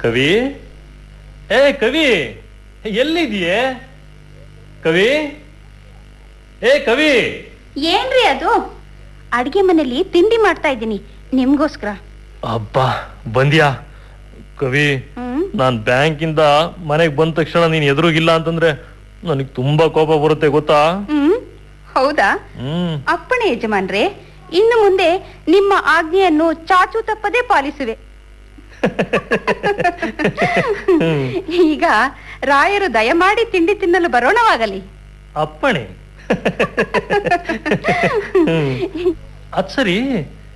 ಕವಿ ಏ ಕವಿ ಎಲ್ಲಿದೆಯೇ ಕವಿ ಏ ಕವಿ ಏನ್ರಿ ಅದು ಅಡಿಗೆ ಮನೇಲಿ ತಿಂಡಿ ಮಾಡ್ತಾ ಇದ್ದೀನಿ ನಿಮ್ಗೋಸ್ಕರ ಅಬ್ಬಾ ಬಂದ್ಯಾ ಕವಿ ಹ್ಮ್ ನಾನ್ ಬ್ಯಾಂಕಿಂದ ಮನೆಗ್ ಬಂದ ತಕ್ಷಣ ನೀನ್ ಎದುರುಗಿಲ್ಲ ಅಂತಂದ್ರೆ ನನಗ್ ತುಂಬಾ ಕೋಪ ಬರುತ್ತೆ ಗೊತ್ತಾ ಹ್ಮ್ ಹೌದಾ ಹ್ಮ್ ಅಪ್ಪಣೆ ಯಜಮಾನ್ರೆ ಇನ್ನು ಮುಂದೆ ನಿಮ್ಮ ಆಜ್ಞೆಯನ್ನು ಚಾಚು ತಪ್ಪದೆ ಪಾಲಿಸುವೆ ಈಗ ರಾಯರು ದಯಮಾಡಿ ತಿಂಡಿ ತಿನ್ನಲು ಬರೋಣವಾಗಲಿ ಅಪ್ಪಣೆ ಹ್ಮ್. ಅದ್ ಸರಿ